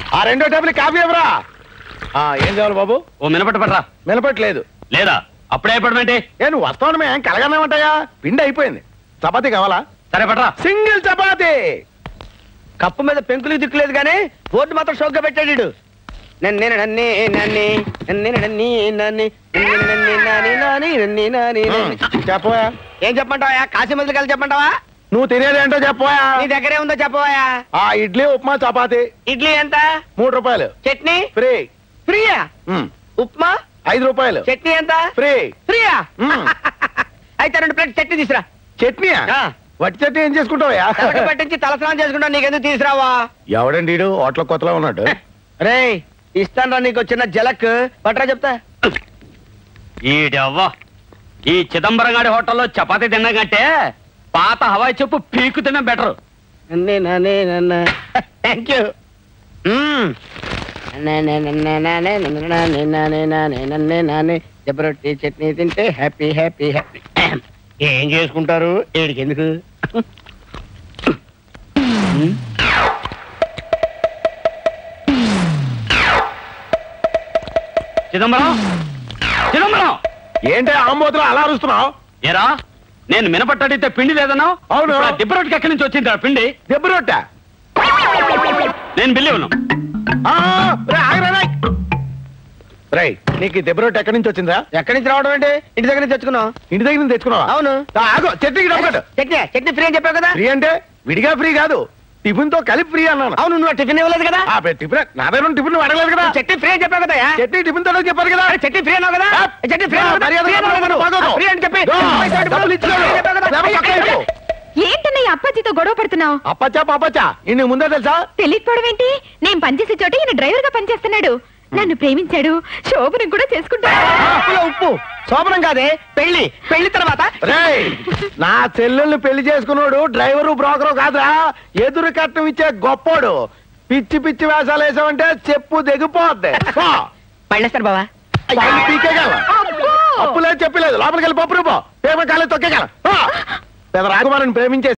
ఆ రెండో table coffee ఎవరా ఏం కావాలి బాబు ఓ మినపట్టు పట్రా నిలబట్టలేదు లేదా అప్పుడే పడమేంటి ఏ నువ్వు వస్తావు మేము కలగన్నామంటాయా పిండి అయిపోయింది చపాతీ కావాలా సరే పట్రా సింగిల్ చపాతీ కప్పు మీద పెంకులు దిక్కులేదు కానీ బోర్డు మాత్రం షోక్గా పెట్టాడు ఈడు. నన్నే నన్నే నన్నే నన్నే నన్నే నన్నే నన్నే నన్నే నాని నాని నన్నే నాని నన్నే. చెప్పవా ఏం చెప్పమంటావా కాశీ మందులు కలిసి చెప్పమంటావా నువ్వు తినేదేంటో చెప్పవా నీ దగ్గరే ఉందో చెప్పవా ఆ ఇడ్లీ ఉప్మా చపాతీ ఇడ్లీ ఎంత మూడు రూపాయలు చట్నీ ఫ్రీ ఫ్రీయా ఉమ్. ఉప్మా ఐదు రూపాయలు చట్నీ ఎంత ఫ్రీ ఫ్రీయా మ్మ్. అయితే రెండు ప్లేట్ చట్నీ తీసురా చట్నీయా ఆ. వట్టి చట్నీ ఏం చేసుకుంటావయ్యా తలకి పట్టించి తలస్నానం చేసుకుంటా నీకెందుకు తీసురావా ఎవడండి ఈడు హోటల్ కొత్తలో ఉన్నాడు రే ఇస్తాను నీకు చిన్న జలక్ పట్రా చెప్తా ఈడవ్వ ఈ చిదంబరం గాడి హోటల్లో చపాతీ తినడం కంటే పాత హవాయి చెప్పు పీకు తినడం బెటర్ నన్నే నన్నే నన్న థ్యాంక్ యూ జబరొట్టి చట్నీ తింటే హ్యాపీ హ్యాపీ హ్యాపీ ఏం చేసుకుంటారు ఏడికి ఎందుకు చిదంబరం చిదంబరం ఏంటి ఆంబోతులు అలా అరుస్తున్నావు ఏరా నేను మినపట్టు అడిగితే పిండి లేదన్నావు అవును. ఇప్పుడు ఆ దిబ్బరొట్టుకి ఎక్కడి నుంచి వచ్చింది ఆ పిండి దెబ్బ రొట్టె నేను బిల్లి ఉన్నాను ఆ, రే, ఆగరా, రే. రేయ్ నీకు ఈ దెబ్బ రొట్టె ఎక్కడి నుంచి వచ్చిందా ఎక్కడి నుంచి రావడం ఏంటి ఇంటి దగ్గర నుంచి తెచ్చుకున్నావు ఇంటి దగ్గర నుంచి తెచ్చుకున్నావా అవును ఆ, ఆగు చట్నీకి డబ్బు చట్నీ చట్నీ ఫ్రీ అని చెప్పావు కదా ఫ్రీ అంటే విడిగా ఫ్రీ కాదు టిఫిన్ తో కలిపి ఫ్రీ అన్నాను అవును నువ్వు టిఫిన్ ఇవ్వలేదు కదా ఆ, పె- టిఫిన్ నా దగ్గర టిఫిన్ నువ్వు అడగలేదు కదా చట్నీ ఫ్రీ అని చెప్పావు కదా చట్నీ టిఫిన్ తో చెప్పారు కదా చట్నీ ఫ్రీ అన్నావు కదా ఆ, చట్నీ ఫ్రీ ఆ, అన్నావు కదా? మర్యాద ఫ్రీ అన్నావు కదా నువ్వు? బాగోదు. ఫ్రీ అని చెప్పి దో, పైసలు డబ్బులు ఇచ్చాడు. ఫ్రీ చెప్పావు కదా? లేకపోతే పక్కన పెట్టు. ఏంటన్నయ్య అప్పాజీతో గొడవ పడుతున్నావు అప్పచ్చా పాపచ్చా ఇన్ని ముందే తెలుసా తెలియకపోవడం ఏంటి నేను పనిచేసే చోట ఈయన డ్రైవర్ గా పనిచేస్తున్నాడు నన్ను ప్రేమించాడు శోభనం కూడా చేసుకుంటాడు ఉప్పులో ఉప్పు శోభనం కాదే పెళ్లి పెళ్లి తర్వాత రేయ్ నా చెల్లెల్ని పెళ్లి చేసుకున్నాడు డ్రైవరు బ్రోకరు కాదురా ఎదురు కట్నం ఇచ్చే గొప్పోడు పిచ్చి పిచ్చి వేషాలు వేసావంటే చెప్పు దిగిపోద్ది పో. పళ్ళేస్తారు బావా పళ్ళు పీకేయగలం. అబ్బో! అప్పు లేదు చెప్పలేదు లోపలికి వెళ్ళి పప్పు రూపో పేమ కాలేదు తొక్కేగలం పెద్ద రాకుమారిని ప్రేమించే